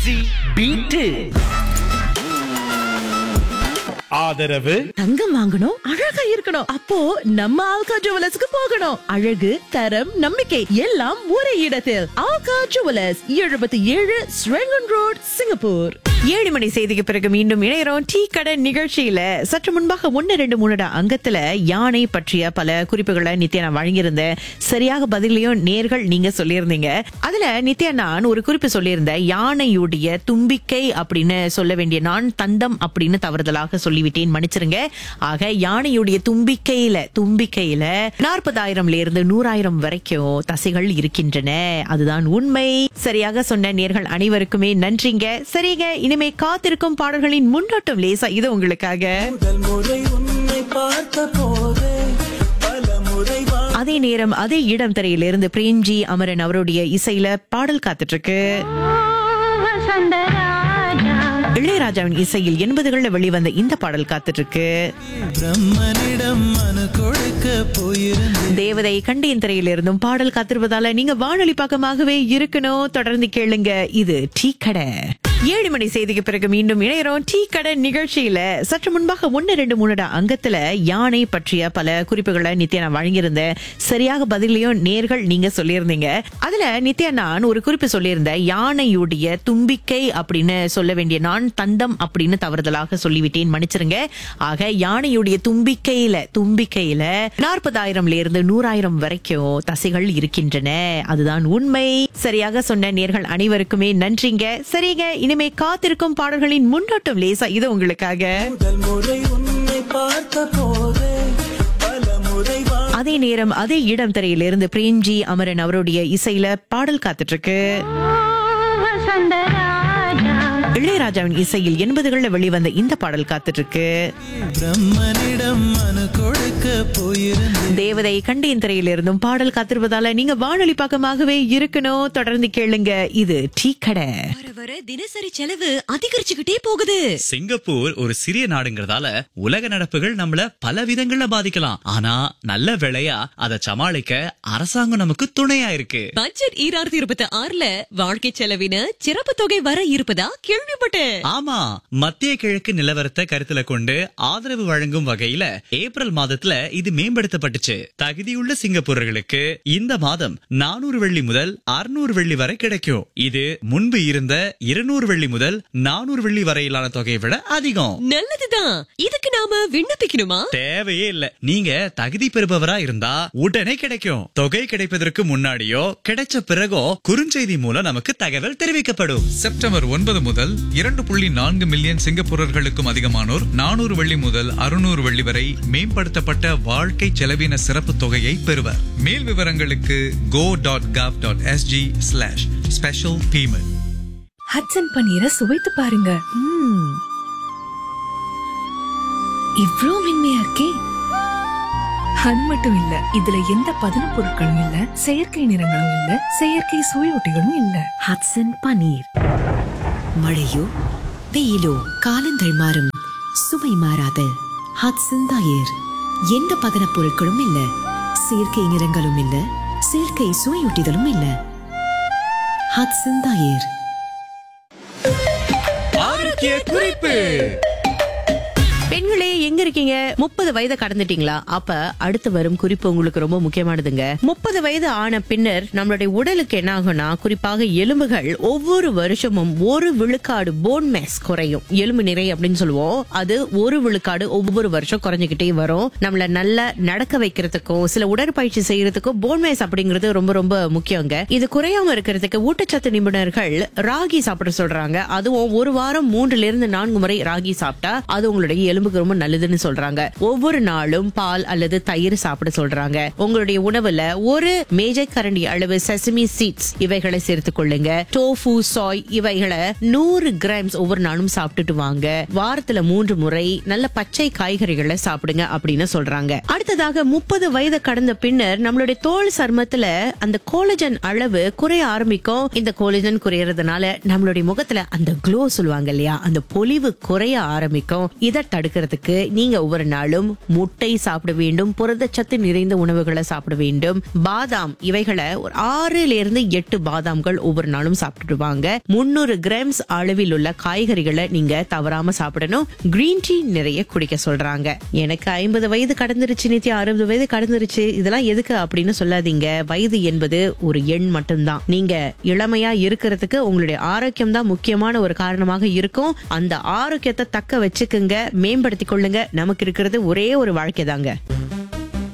Easy beat ஆதரவு தங்கம் வாங்கணும் அழகா இருக்கணும் அப்போ நம்ம ஆல்கா ஜுவலர்ஸ்க்கு போகணும் அழகு தரம் நம்பிக்கை எல்லாம் ஒரே இடத்தில் ஆல்கா ஜுவலர்ஸ் எழுபத்தி ஏழு ஸ்ரெங்கன் ரோட் சிங்கப்பூர் ஏழு மணி செய்திக்கு பிறகு மீண்டும் இணையறோம் டீ கடை நிகழ்ச்சியில சற்று முன்பாக ஒன்னு ரெண்டு மூணுட அங்கத்துல யானை பற்றிய பல குறிப்புகளை நித்யா நான் வழங்கியிருந்தேன் சரியாக பதிலையும் நேர்கள் நீங்க சொல்லியிருந்தீங்க அதுல நித்யா நான் ஒரு குறிப்பு சொல்லியிருந்தேன் யானையுடைய தும்பிக்கை அப்படின்னு சொல்ல வேண்டிய நான் தந்தம் அப்படின்னு தவறுதலாக சொல்லிவிட்டேன் மன்னிச்சிருங்க ஆக யானையுடைய தும்பிக்கையில தும்பிக்கையில நாற்பதாயிரம்ல இருந்து நூறாயிரம் வரைக்கும் தசைகள் இருக்கின்றன அதுதான் உண்மை சரியாக சொன்ன நேர்கள் அனைவருக்குமே நன்றிங்க சரிங்க இனிமே காத்திருக்கும் பாடல்களின் முன்னோட்டம் லேசா இது உங்களுக்காக முதல் முறை உன்னை பார்த்த போதே பல முறை வா- அதே நேரம் அதே இடம் திரையிலிருந்து பிரேம்ஜி அமரன் அவருடைய இசையில பாடல் காத்துட்டு இருக்கு இளையராஜாவின் இசையில் எண்பதுகள்ல வெளிவந்த இந்த பாடல் காத்துட்டு இருக்கு பிரம்மனிடம் மனு கொடுக்க போயிருந்தேன் தேவதை கண்டியன் திரையிலிருந்தும் பாடல் காத்திருப்பதால நீங்க வானொலி பக்கமாகவே இருக்கணும் தொடர்ந்து கேளுங்க இது டீ கடை ஏழு மணி செய்திக்கு பிறகு மீண்டும் இணையறோம் டீ கடை நிகழ்ச்சியில சற்று முன்பாக ஒன்னு ரெண்டு மூணுட அங்கத்துல யானை பற்றிய பல குறிப்புகளை நித்யா நான் வழங்கியிருந்தேன் சரியாக பதிலையும் நேர்கள் நீங்க சொல்லியிருந்தீங்க அதுல நித்யா நான் ஒரு குறிப்பு சொல்லியிருந்தேன் யானையுடைய தும்பிக்கை அப்படின்னு சொல்ல வேண்டிய நான் தந்தம் அப்படின்னு தவறுதலாக சொல்லிவிட்டேன் மன்னிச்சிருங்க ஆக யானையுடைய தும்பிக்கையில தும்பிக்கையில நாற்பதாயிரம்ல இருந்து நூறாயிரம் வரைக்கும் தசைகள் இருக்கின்றன அதுதான் உண்மை சரியாக சொன்ன நேர்கள் அனைவருக்குமே நன்றிங்க சரிங்க இனிமே காத்திருக்கும் பாடல்களின் முன்னோட்டம் லேசா இது உங்களுக்காக முதல் முறை உன்னை பார்த்த போதே பல முறை வா- அதே நேரம் அதே இடம் திரையிலிருந்து பிரேம்ஜி அமரன் அவருடைய இசையில பாடல் காத்துட்டு இருக்கு இளையராஜாவின் இசையில் எண்பதுகள்ல வெளிவந்த இந்த பாடல் காத்துட்டு இருக்கு பிரம்மனிடம் மனு கொடுக்க போயிருந்தேன் தேவதை கண்டியன் திரையிலிருந்தும் பாடல் காத்திருப்பதால நீங்க வானொலி பக்கமாகவே இருக்கணும் தொடர்ந்து கேளுங்க இது டீ கடை வர வர தினசரி செலவு அதிகரிச்சுக்கிட்டே போகுது சிங்கப்பூர் ஒரு சிறிய நாடுங்கிறதால உலக நடப்புகள் நம்மள பல விதங்கள்ல பாதிக்கலாம் ஆனா நல்ல வேளையா அதை சமாளிக்க அரசாங்கம் நமக்கு துணையா இருக்கு பட்ஜெட் ஈராயிரத்தி இருபத்தி ஆறுல வாழ்க்கை செலவின சிறப்பு தொகை வர இருப்பதா கேள்விப்பட்டேன் ஆமா மத்திய கிழக்கு நிலவரத்தை கருத்துல கொண்டு ஆதரவு வழங்கும் வகையில ஏப்ரல் மாதத்துல இது மேம்படுத்தப்பட்டுச்சு தகுதியுள்ள சிங்கப்பூரர்களுக்கு இந்த மாதம் நானூறு வெள்ளி முதல் அறுநூறு வெள்ளி வரை கிடைக்கும் இது முன்பு இருந்த இருநூறு வெள்ளி முதல் நானூறு வெள்ளி வரையிலான தொகையை விட அதிகம் நல்லதுதான் இதுக்கு நாம விண்ணப்பிக்கணுமா தேவையே இல்ல நீங்க தகுதி பெறுபவரா இருந்தா உடனே கிடைக்கும் தொகை கிடைப்பதற்கு முன்னாடியோ கிடைச்ச பிறகோ குறுஞ்செய்தி மூலம் நமக்கு தகவல் தெரிவிக்கப்படும் செப்டம்பர் ஒன்பது முதல் இரண்டு புள்ளி நான்கு மில்லியன் சிங்கப்பூரர்களுக்கும் அதிகமானோர் நானூறு வெள்ளி முதல் அறுநூறு வெள்ளி வரை மேம்படுத்தப்பட்ட வாழ்க்கை செலவின சிறப்பு தொகையை பெறுவர் மேல் விவரங்களுக்கு go dot gov dot SG slash special payment Hatsun பன்னீரை சுவைத்து பாருங்க ம்ம். இவ்ளோ மென்மையா இருக்கே அது மட்டும் இல்ல இதுல எந்த பதன பொருட்களும் இல்ல செயற்கை நிறங்களும் இல்ல செயற்கை சுவையொட்டிகளும் இல்ல ஹட்சன் பன்னீர் மழையோ வெயிலோ காலங்கள் மாறும் சுவை மாறாத ஹட்சன் தயிர் எந்த பதனப் பொருட்களும் இல்ல செயற்கை நிறங்களும் இல்ல செயற்கை சுவையூட்டிகளும் இல்ல ஹட்சன் தயிர் ஆரோக்கிய குறிப்பு பெண்களே எங்க இருக்கீங்க முப்பது வயதை கடந்துட்டீங்களா அப்ப அடுத்து வரும் குறிப்பு உங்களுக்கு ரொம்ப முக்கியமானதுங்க முப்பது வயது ஆன பின்னர் நம்மளுடைய உடலுக்கு என்ன ஆகும்னா குறிப்பாக எலும்புகள் ஒவ்வொரு வருஷமும் ஒரு விழுக்காடு போன் மேஸ் குறையும் எலும்பு நிறை அப்படின்னு சொல்லுவோம் அது ஒரு விழுக்காடு ஒவ்வொரு வருஷம் குறைஞ்சுக்கிட்டே வரும் நம்மள நல்லா நடக்க வைக்கிறதுக்கும் சில உடற்பயிற்சி செய்யறதுக்கும் போன் மேஸ் அப்படிங்கிறது ரொம்ப ரொம்ப முக்கியங்க இது குறையாம இருக்கிறதுக்கு ஊட்டச்சத்து நிபுணர்கள் ராகி சாப்பிட சொல்றாங்க அதுவும் ஒரு வாரம் மூன்றுல இருந்து நான்கு முறை ராகி சாப்பிட்டா அது உங்களுடைய எலும்புக்கு ரொம்ப நல்லதுன்னு சொல்றாங்க ஒவ்வொரு நாளும் பால் அல்லது தயிர் சாப்பிட சொல்றாங்க உங்களுடைய உணவுல ஒரு மேஜை கரண்டி அளவு செசமி சீட்ஸ் இவைகளை சேர்த்துக் கொள்ளுங்க டோஃபு சாய் இவைகளை நூறு கிராம்ஸ் ஒவ்வொரு நாளும் சாப்பிட்டுட்டு வாங்க வாரத்துல மூன்று முறை நல்ல பச்சை காய்கறிகளை சாப்பிடுங்க அப்படின்னு சொல்றாங்க அடுத்ததாக முப்பது வயது கடந்த பின்னர் நம்மளுடைய தோல் சர்மத்துல அந்த கோலஜன் அளவு குறைய ஆரம்பிக்கும் இந்த கோலஜன் குறையறதுனால நம்மளுடைய முகத்துல அந்த க்ளோ சொல்லுவாங்க இல்லையா அந்த பொலிவு குறைய ஆரம்பிக்கும் இதை தடுக்கிறது இருக்கிறதுக்கு நீங்க ஒவ்வொரு நாளும் முட்டை சாப்பிட வேண்டும் புரதச்சத்து நிறைந்த உணவுகளை சாப்பிட வேண்டும் பாதாம் இவைகளை ஒரு ஆறுல இருந்து எட்டு பாதாம்கள் ஒவ்வொரு நாளும் சாப்பிட்டுடுவாங்க முன்னூறு கிராம்ஸ் அளவில் உள்ள காய்கறிகளை நீங்க தவறாம சாப்பிடணும் கிரீன் டீ நிறைய குடிக்க சொல்றாங்க எனக்கு ஐம்பது வயது கடந்துருச்சு நித்தி அறுபது வயது கடந்துருச்சு இதெல்லாம் எதுக்கு அப்படின்னு சொல்லாதீங்க வயது என்பது ஒரு எண் மட்டும்தான் நீங்க இளமையா இருக்கிறதுக்கு உங்களுடைய ஆரோக்கியம் தான் முக்கியமான ஒரு காரணமாக இருக்கும் அந்த ஆரோக்கியத்தை தக்க வச்சுக்குங்க மேம்படுத்திக் கொள்ளுங்க நமக்கு இருக்கிறது ஒரே ஒரு வாழ்க்கை தாங்க